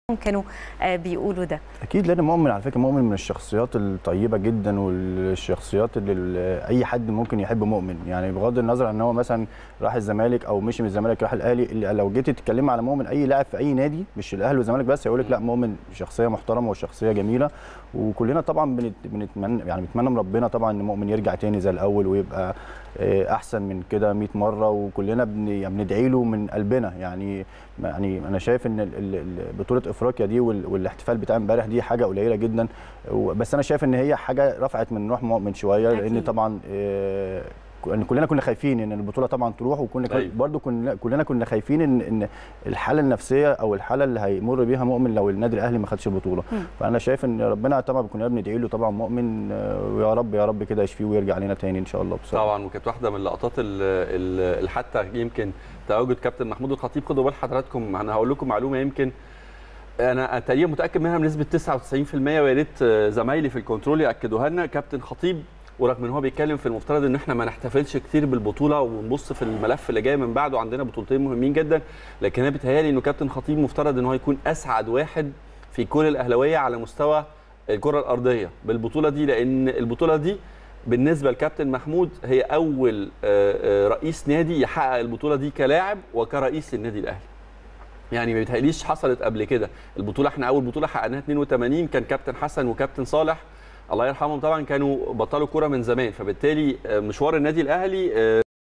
كانوا بيقولوا ده اكيد لان مؤمن على فكره مؤمن من الشخصيات الطيبه جدا والشخصيات اللي اي حد ممكن يحب مؤمن يعني بغض النظر عن ان هو مثلا راح الزمالك او مشي من الزمالك راح الاهلي اللي لو جيت تتكلم على مؤمن اي لاعب في اي نادي مش الاهلي والزمالك بس هيقول لك لا مؤمن شخصيه محترمه وشخصيه جميله وكلنا طبعا بنتمنى يعني بنتمنى من ربنا طبعا ان مؤمن يرجع تاني زي الاول ويبقى احسن من كده 100 مره وكلنا بندعي له من قلبنا يعني يعني انا شايف ان بطوله افريقيا دي والاحتفال بتاع امبارح دي حاجه قليله جدا بس انا شايف ان هي حاجه رفعت من روح مؤمن شويه لان طبعا ان كلنا كنا خايفين ان البطوله طبعا تروح وكنا أيوة. برضو كنا كلنا كنا خايفين ان ان الحاله النفسيه او الحاله اللي هيمر بيها مؤمن لو النادي الاهلي ما خدش البطوله م. فانا شايف ان ربنا طبعا كنا بندعي له طبعا مؤمن ويا رب يا رب كده يشفيه ويرجع لنا تاني ان شاء الله بصراحه طبعا وكانت واحده من اللقطات اللي حتى يمكن تواجد كابتن محمود الخطيب خدوا بال حضراتكم انا هقول لكم معلومه يمكن انا تقريبا متاكد منها بنسبه 99% ويا ريت زمايلي في الكنترول ياكدوها لنا كابتن خطيب ورغم ان هو بيتكلم في المفترض ان احنا ما نحتفلش كتير بالبطوله ونبص في الملف اللي جاي من بعده عندنا بطولتين مهمين جدا لكن انا بيتهيألي انه كابتن خطيب مفترض ان هو يكون اسعد واحد في كل الاهلاويه على مستوى الكره الارضيه بالبطوله دي لان البطوله دي بالنسبه لكابتن محمود هي اول رئيس نادي يحقق البطوله دي كلاعب وكرئيس للنادي الاهلي يعني ما بيتهيأليش حصلت قبل كده البطوله احنا اول بطوله حققناها 82 كان كابتن حسن وكابتن صالح الله يرحمهم طبعا كانوا بطلوا كوره من زمان فبالتالي مشوار النادي الاهلي